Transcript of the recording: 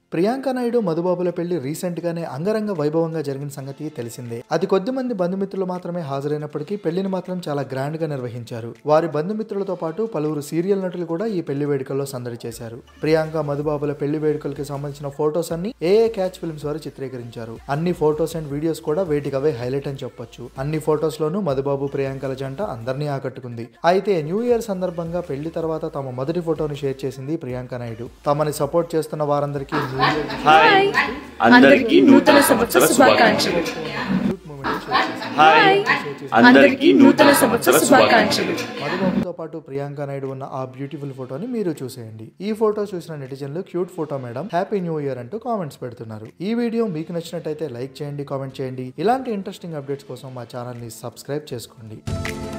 ప్రియాంక నాయుడు మధుబాబుల పెళ్లి రీసెంట్ గానే అంగరంగ వైభవంగా జరిగిన సంగతి తెలిసిందే అది కొద్ది మంది బంధుమిత్రులు మాత్రమే హాజరైనప్పటికీ పెళ్లిని మాత్రం చాలా గ్రాండ్ గా నిర్వహించారు వారి బంధుమిత్రులతో పాటు పలువురు సీరియల్ నటులు కూడా ఈ పెళ్లి వేడుకల్లో సందడి చేశారు ప్రియాంక మధుబాబుల పెళ్లి వేడుకలకి సంబంధించిన ఫోటోస్ అన్ని ఏఏ క్యాచ్ ఫిల్మ్స్ వారు చిత్రీకరించారు అన్ని ఫోటోస్ అండ్ వీడియోస్ కూడా వేటికవే హైలైట్ అని చెప్పొచ్చు అన్ని ఫోటోస్ లోనూ మధుబాబు ప్రియాంకల జంట అందరినీ ఆకట్టుకుంది అయితే న్యూ ఇయర్ సందర్భంగా పెళ్లి తర్వాత తమ మొదటి ఫోటోను షేర్ చేసింది ప్రియాంక నాయుడు తమని సపోర్ట్ చేస్తున్న వారందరికీ న్యూ ఇయర్ హాయ్ అందరికీ నూతన సంవత్సర శుభాకాంక్షలు క్యూట్ మూమెంట్ షేర్ చేసింది హాయ్ అందరికీ నూతన సంవత్సర శుభాకాంక్షలు మధుబాబుతో పాటు ప్రియాంక నాయుడు ఉన్న ఆ బ్యూటిఫుల్ ఫోటోని మీరు చూసేయండి ఈ ఫోటో చూసిన నెటిజన్లు cute photo madam happy new year అంటూ కామెంట్స్ పెడుతున్నారు ఈ వీడియో మీకు నచ్చినట్టయితే లైక్ చేయండి కామెంట్ చేయండి ఇలాంటి ఇంట్రెస్టింగ్ అప్డేట్స్ కోసం మా ఛానల్ని సబ్స్క్రైబ్ చేసుకోండి